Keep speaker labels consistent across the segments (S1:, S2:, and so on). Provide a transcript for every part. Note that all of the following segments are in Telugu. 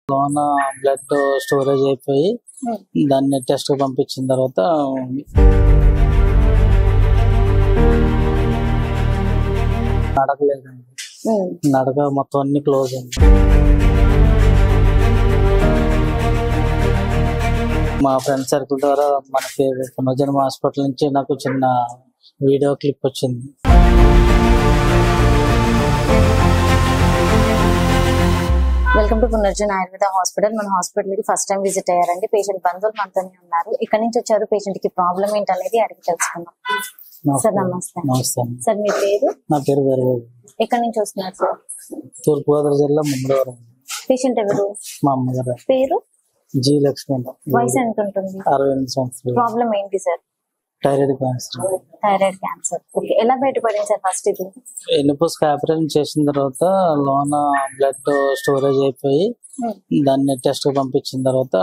S1: లోన బ్లడ్ స్టోరేజ్ అయిపోయి దాన్ని టెస్ట్ పంపించిన తర్వాత నడకలేదండి నడక మొత్తం అన్ని క్లోజ్ అయింది మా ఫ్రెండ్ సర్కిల్ ద్వారా మనకి పునర్జన్మ హాస్పిటల్ నుంచి నాకు చిన్న వీడియో క్లిప్ వచ్చింది
S2: welcome to Punarjan Ayurveda hospital మన హాస్పిటల్ కి ఫస్ట్ టైం విజిట్ అయ్యారండి పేషెంట్ బంధువులు మనతోనే ఉన్నారు ఇక్కడ నుంచి వచ్చారు పేషెంట్ కి ప్రాబ్లం ఏంటనేది అడిగి తెలుసుకుందాం సార్ నమస్తే
S1: నమస్తే అండి.
S2: సార్ మీ పేరు
S1: నా పేరు వేరు
S2: ఎక్కడి నుంచి వస్తున్నారు సార్
S1: తూర్పుగోదావరి జిల్లా ముందవరం
S2: పేషెంట్ ఎవరు
S1: మా అమ్మగారు
S2: పేరు
S1: జీ లక్ష్మీ
S2: వయసు ఎంత ఉంటుంది
S1: అరవై ఎనిమిది సంవత్సరాలు
S2: ప్రాబ్లం ఏంటి sir
S1: thyroid cancer
S2: thyroid cancer okay ఎలా బయటపడింది సార్ ఫస్ట్ ఇది
S1: ఎన్నిపోస్ ఆపరేషన్ చేసిన తర్వాత లోన బ్లడ్ స్టోరేజ్ అయిపోయి దాన్ని టెస్ట్ పంపించిన తర్వాత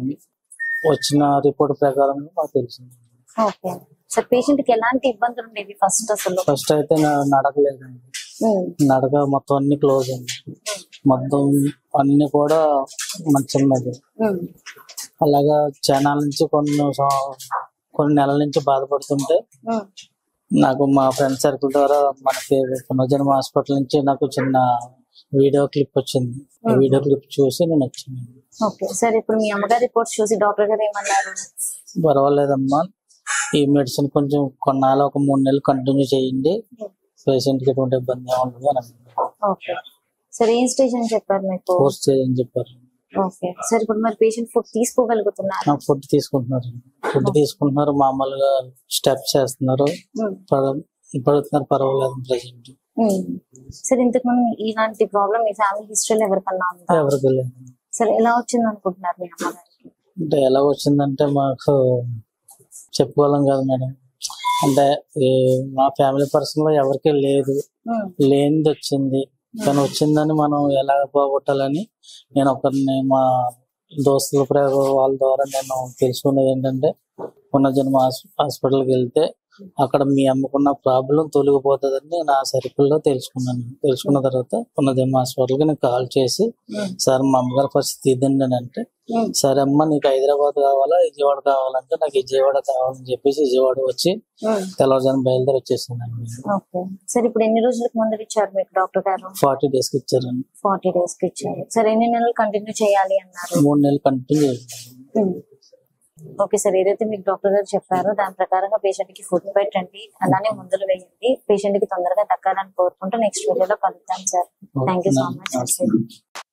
S1: వచ్చిన రిపోర్ట్ ప్రకారం మాకు తెలిసింది
S2: ఓకే సార్ పేషెంట్ కి ఎలాంటి ఇబ్బందులు ఉండేవి ఫస్ట్ అసలు
S1: ఫస్ట్ అయితే నా- నడకలేదండి
S2: ఉమ్,
S1: నడక మొత్తం అన్ని క్లోజ్ అయింది మొత్తం అన్ని కూడా మంచిది
S2: ఉమ్,
S1: అలాగా చైనా నుంచి కొన్ని సం- కొన్ని నెలల నుంచి బాధపడుతుంటే
S2: ఉమ్.
S1: నాకు మా ఫ్రెండ్ సర్కిల్ ద్వారా మనకి పునర్జన్మ హాస్పిటల్ నుంచి నాకు చిన్న వీడియో క్లిప్ వచ్చింది ఆ వీడియో క్లిప్ చూసి నేను వచ్చాను
S2: ఓకే సార్ ఇప్పుడు మీ అమ్మగారి రిపోర్ట్స్ చూసి డాక్టర్ గారు ఏమన్నారు
S1: పర్వాలేదమ్మా ఈ మెడిసిన్ కొంచెం కొన్నాళ్ళు ఒక మూడు నెలలు కంటిన్యూ చేయండి పేషెంట్ కి ఎటువంటి ఇబ్బంది ఏమి ఉండదు అని అన్నారు.
S2: ఓకే సార్ ఏం స్టేజ్ అని చెప్పారు మీకు
S1: కోర్స్ చేయని చెప్పారు
S2: ఓకే సార్ ఇప్పుడు మరి పేషెంట్ ఫుడ్ తీసుకోగలుగుతున్నారు
S1: నాకు ఫుడ్ తీసుకుంటున్నారు ఫుడ్ తీసుకుంటున్నారు మామూలుగా స్టెప్స్ చేస్తున్నారు పడ- పడుతున్నారు పర్వాలేదు ప్రెసెంట్
S2: సార్ ఇంతకు మనం ఇలాంటి ప్రాబ్లం మీ ఫ్యామిలీ హిస్టరీలో ఎవరికన్నా ఉందా
S1: ఎవరికి లేదు
S2: సార్ ఎలా వచ్చింది అనుకుంటున్నారు మీ అమ్మగారికి
S1: అంటే ఎలా వచ్చిందంటే మాకు చెప్పుకోలేం కదా మేడం అంటే ఈ మా ఫ్యామిలీ పర్సన్ లో ఎవరికీ లేదు
S2: ఉమ్,
S1: లేనిది వచ్చింది కానీ వచ్చిందని మనం ఎలా పోగొట్టాలని నేను ఒకరిని మా దోస్తుల ప్ర- వాళ్ళ ద్వారా నేను తెలుసుకున్నది ఏంటంటే పునర్జన్మ హాస్- హాస్పిటల్కి వెళ్తే అక్కడ మీ అమ్మకున్న ప్రాబ్లం తొలగిపోతుందని నేను ఆ సర్కిల్లో తెలుసుకున్నాను తెలుసుకున్న తర్వాత పునర్జన్మ హాస్పిటల్కి నేను కాల్ చేసి
S2: ఉమ్,
S1: సార్ మా అమ్మగారి పరిస్థితి ఇదండి అని అంటే
S2: ఉమ్,
S1: సరే అమ్మ నీకు హైదరాబాద్ కావాలా విజయవాడ కావాలంటే నాకు విజయవాడ కావాలని చెప్పేసి విజయవాడ వచ్చి
S2: ఉమ్.
S1: తెల్లవారుజాము బయలుదేరి వచ్చేసిందండి
S2: ఓకే సార్ ఇప్పుడు ఎన్ని రోజులకు ముందు ఇచ్చారు మీకు డాక్టర్ గారు
S1: ఫార్టీ డేస్ కి ఇచ్చారండి
S2: ఫార్టీ డేస్ కి ఇచ్చారు సార్ ఎన్ని నెలలు కంటిన్యూ చేయాలి అన్నారు
S1: మూడు నెలలు కంటిన్యూ చేయాలి
S2: ఉమ్. ఓకే సార్ ఏదైతే మీకు డాక్టర్ గారు చెప్పారో దాని ప్రకారంగా పేషెంట్ కి ఫుడ్ పెట్టండి అలానే మందులు వేయండి పేషెంట్ కి తొందరగా దక్కాలని కోరుకుంటూ నెక్స్ట్ వీడియోలో కలుద్దాం sir thank you so much